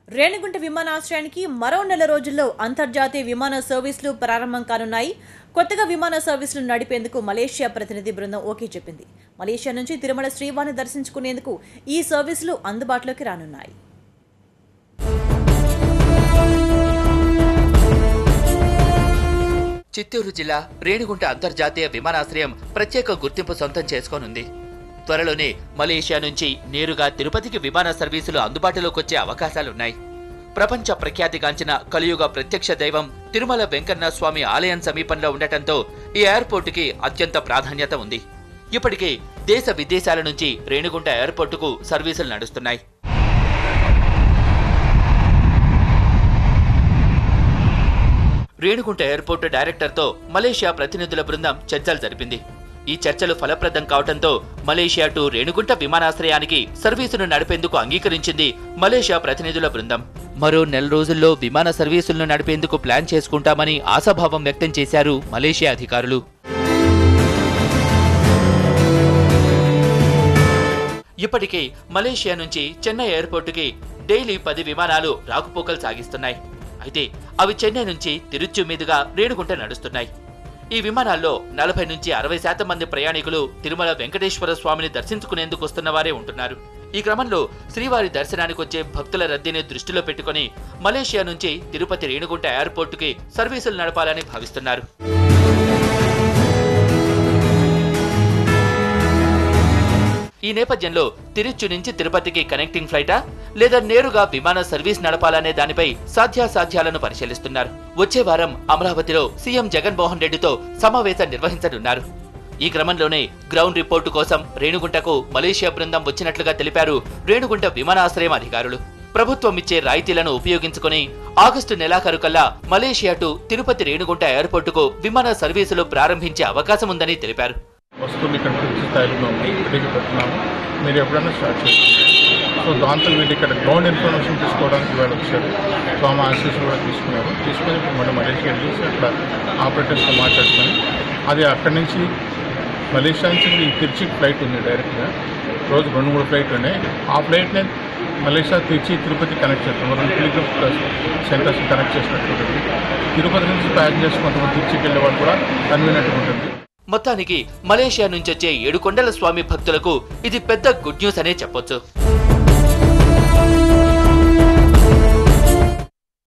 రేణిగుంట విమానాశ్రయానికి మరో నెల రోజుల్లో అంతర్జాతీయ విమాన సర్వీసులు ప్రారంభం కానున్నాయి కొత్తగా విమాన సర్వీసులు నడిపేందుకు మలేషియా ప్రతినిధి బృందం ఓకే చెప్పింది మలేషియా నుంచి తిరుమల శ్రీవారిని దర్శించుకునేందుకు ఈ సర్వీసులు అందుబాటులోకి రానున్నాయి చిత్తూరు జిల్లా రేణిగుంట అంతర్జాతీయ విమానాశ్రయం ప్రత్యేక గుర్తింపు సొంతం చేసుకోనుంది త్వరలోనే మలేషియా నుంచి నేరుగా తిరుపతికి విమాన సర్వీసులు అందుబాటులోకి వచ్చే అవకాశాలున్నాయి ప్రపంచ ప్రఖ్యాతిగాంచిన కలియుగ ప్రత్యక్ష దైవం తిరుమల వెంకన్న స్వామి ఆలయం సమీపంలో ఉండటంతో ఈ ఎయిర్పోర్టుకి అత్యంత ప్రాధాన్యత ఉంది ఇప్పటికే దేశ విదేశాల నుంచి రేణిగుంట ఎయిర్పోర్టుకు సర్వీసులు నడుస్తున్నాయి రేణిగుంట ఎయిర్పోర్టు డైరెక్టర్తో మలేషియా ప్రతినిధుల బృందం చర్చలు జరిపింది ఈ చర్చలు ఫలప్రదం కావడంతో మలేషియా టు రేణిగుంట విమానాశ్రయానికి సర్వీసును నడిపేందుకు అంగీకరించింది మలేషియా ప్రతినిధుల బృందం మరో నెల రోజుల్లో విమాన సర్వీసులను నడిపేందుకు ప్లాన్ చేసుకుంటామని ఆశాభావం వ్యక్తం చేశారు మలేషియా అధికారులు ఇప్పటికే మలేషియా నుంచి చెన్నై ఎయిర్పోర్టుకి డైలీ పది విమానాలు రాకపోకలు సాగిస్తున్నాయి అయితే అవి చెన్నై నుంచి తిరుచు మీదుగా రేణుగుంట నడుస్తున్నాయి ఈ విమానాల్లో నలభై నుంచి అరవై శాతం మంది ప్రయాణికులు తిరుమల వెంకటేశ్వర స్వామిని దర్శించుకునేందుకు వస్తున్న వారే ఉంటున్నారు ఈ క్రమంలో శ్రీవారి దర్శనానికి వచ్చే భక్తుల రద్దీని దృష్టిలో పెట్టుకుని మలేషియా నుంచి తిరుపతి రేణుగుంట ఎయిర్పోర్టుకి సర్వీసులు నడపాలని భావిస్తున్నారు ఈ నేపథ్యంలో తిరుచు నుంచి తిరుపతికి కనెక్టింగ్ ఫ్లైటా లేదా నేరుగా విమాన సర్వీస్ నడపాలనే దానిపై సాధ్యాసాధ్యాలను పరిశీలిస్తున్నారు వచ్చే వారం అమరావతిలో సీఎం జగన్మోహన్ రెడ్డితో సమావేశం నిర్వహించనున్నారు ఈ క్రమంలోనే గ్రౌండ్ రిపోర్టు కోసం రేణుగుంటకు మలేషియా బృందం వచ్చినట్లుగా తెలిపారు రేణుగుంట విమానాశ్రయం అధికారులు ప్రభుత్వం ఇచ్చే రాయితీలను ఉపయోగించుకుని ఆగస్టు నెలాఖరు కల్లా మలేషియా టు తిరుపతి రేణుగుంట ఎయిర్పోర్టుకు విమాన సర్వీసులు ప్రారంభించే అవకాశం ఉందని తెలిపారు వస్తువులు ఇక్కడ పూర్తి స్థాయిలో ఉన్నాయి ఇప్పటికి పెడుతున్నాము మీరు ఎప్పుడైనా స్టార్ట్ చేసుకోండి సో దాంతో వీళ్ళు ఇక్కడ గ్రౌండ్ ఇన్ఫర్మేషన్ తీసుకోవడానికి వాళ్ళు వచ్చారు సో ఆమె ఆన్సర్స్ కూడా తీసుకున్నారు తీసుకొని ఇప్పుడు మనం మలేషియా వెళ్ళేసి అక్కడ ఆపరేటర్స్తో మాట్లాడుకొని అది అక్కడి నుంచి మలేషియా నుంచి ఈ తిరుచి ఫ్లైట్ ఉంది డైరెక్ట్గా రోజు రెండు మూడు ఫ్లైట్ ఉన్నాయి ఆ ఫ్లైట్ని మలేషియా తిరుచి తిరుపతి కనెక్ట్ చేస్తాం రెండు పిలిగ్రమ్ సెంటర్స్ కనెక్ట్ చేసినట్టు ఉంటుంది తిరుపతి నుంచి ప్యాసింజర్స్ కొంతమంది తిరుచికి వెళ్ళే వాళ్ళు కూడా కన్వీనియంట్గా ఉంటుంది మొత్తానికి మలేషియా నుంచి వచ్చే ఏడుకొండల స్వామి భక్తులకు ఇది పెద్ద గుడ్ న్యూస్ అనే చెప్పొచ్చు